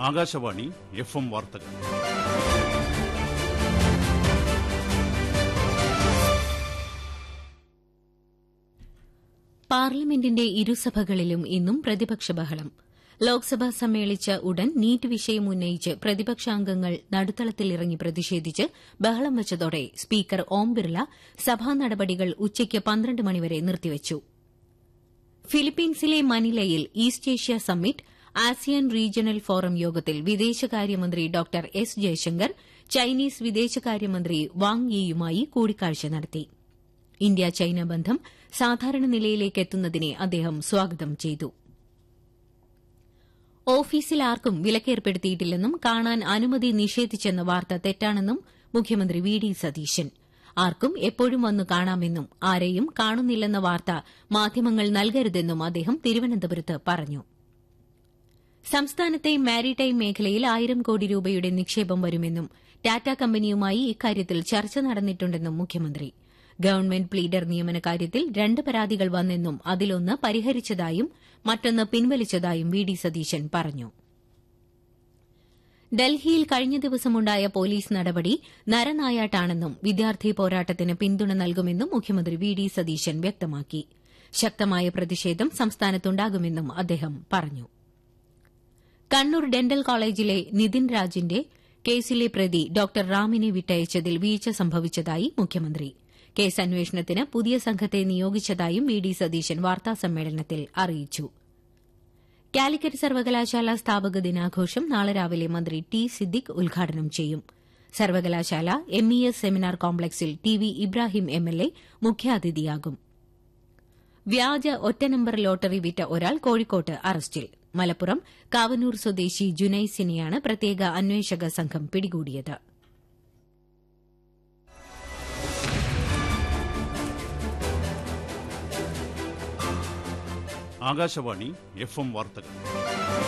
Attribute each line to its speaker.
Speaker 1: Akashvani F M വാർത്തകൾ
Speaker 2: പാർലമെന്റിന്റെ ഇരുസഭകളിലും ഇന്നും പ്രതിപക്ഷ ബഹളം ലോക്സഭ സമ്മേളിച്ച ഉടൻ നീറ്റ് വിഷയം ഉന്നയിച്ച് പ്രതിപക്ഷാംഗങ്ങൾ നടുത്തളത്തിലിറങ്ങി പ്രതിഷേധിച്ച് ബഹളം വച്ചതോടെ സ്പീക്കർ ഓം ബിർല സഭാ നടപടികൾ ഉച്ചയ്ക്ക് പന്ത്രണ്ട് മണിവരെ നിർത്തിവച്ചു ഫിലിപ്പീൻസിലെ മനിലയിൽ East Asia summit ASEAN regional forum യോഗത്തിൽ വിദേശകാര്യമന്ത്രി ഡോക്ടർ എസ് ജയശങ്കർ ചൈനീസ് വിദേശകാര്യമന്ത്രി വാങ് യിയുമായി കൂടിക്കാഴ്ച നടത്തി ഇന്ത്യ ചൈന ബന്ധം സാധാരണ നിലയിലേക്ക് എത്തുന്നതിനെ അദ്ദേഹം സ്വാഗതം ചെയ്തു ഓഫീസിൽ ആർക്കും വിലക്കേർപ്പെടുത്തിയിട്ടില്ലെന്നും കാണാൻ അനുമതി നിഷേധിച്ചെന്ന വാർത്ത തെറ്റാണെന്നും മുഖ്യമന്ത്രി വി ഡി സതീശൻ ആർക്കും എപ്പോഴും വന്നു കാണാമെന്നും ആരെയും കാണുന്നില്ലെന്ന വാർത്ത മാധ്യമങ്ങൾ നൽകരുതെന്നും അദ്ദേഹം തിരുവനന്തപുരത്ത് പറഞ്ഞു സംസ്ഥാനത്തെ മാരിടൈം മേഖലയിൽ ആയിരം കോടി രൂപയുടെ നിക്ഷേപം വരുമെന്നും ടാറ്റ കമ്പനിയുമായി ഇക്കാര്യത്തിൽ ചർച്ച നടന്നിട്ടുണ്ടെന്നും മുഖ്യമന്ത്രി ഗവൺമെന്റ് പ്ലീഡർ നിയമന കാര്യത്തിൽ രണ്ട് പരാതികൾ വന്നെന്നും അതിലൊന്ന് പരിഹരിച്ചതായും മറ്റൊന്ന് പിൻവലിച്ചതായും വി ഡി സതീശൻ പറഞ്ഞു ഡൽഹിയിൽ കഴിഞ്ഞ ദിവസമുണ്ടായ പോലീസ് നടപടി നരനായാട്ടാണെന്നും വിദ്യാർത്ഥി പോരാട്ടത്തിന് പിന്തുണ നൽകുമെന്നും മുഖ്യമന്ത്രി വി ഡി സതീശൻ വ്യക്തമാക്കി ശക്തമായ പ്രതിഷേധം സംസ്ഥാനത്തുണ്ടാകുമെന്നും അദ്ദേഹം പറഞ്ഞു കണ്ണൂർ ഡെന്റൽ കോളേജിലെ നിതിൻ രാജിന്റെ കേസിലെ പ്രതി ഡോക്ടർ റാമിനെ വിട്ടയച്ചതിൽ വീഴ്ച സംഭവിച്ചതായി മുഖ്യമന്ത്രി കേസ് അന്വേഷണത്തിന് പുതിയ സംഘത്തെ നിയോഗിച്ചതായും വി ഡി സതീശൻ വാർത്താസമ്മേളനത്തിൽ അറിയിച്ചു കാലിക്കറ്റ് സർവകലാശാല സ്ഥാപക ദിനാഘോഷം നാളെ രാവിലെ മന്ത്രി ടി സിദ്ദിഖ് ഉദ്ഘാടനം ചെയ്യും സർവകലാശാല എം ഇ എസ് സെമിനാർ കോംപ്ലക്സിൽ T V Ibrahim M L A മുഖ്യാതിഥിയാകും വ്യാജ ഒറ്റ നമ്പർ ലോട്ടറി വിറ്റ ഒരാൾ കോഴിക്കോട്ട് അറസ്റ്റിൽ മലപ്പുറം കാവനൂർ സ്വദേശി ജുനൈസിനെയാണ് പ്രത്യേക അന്വേഷക സംഘം പിടികൂടിയത്
Speaker 1: ആകാശവാണി എഫ് എം വാർത്തകൾ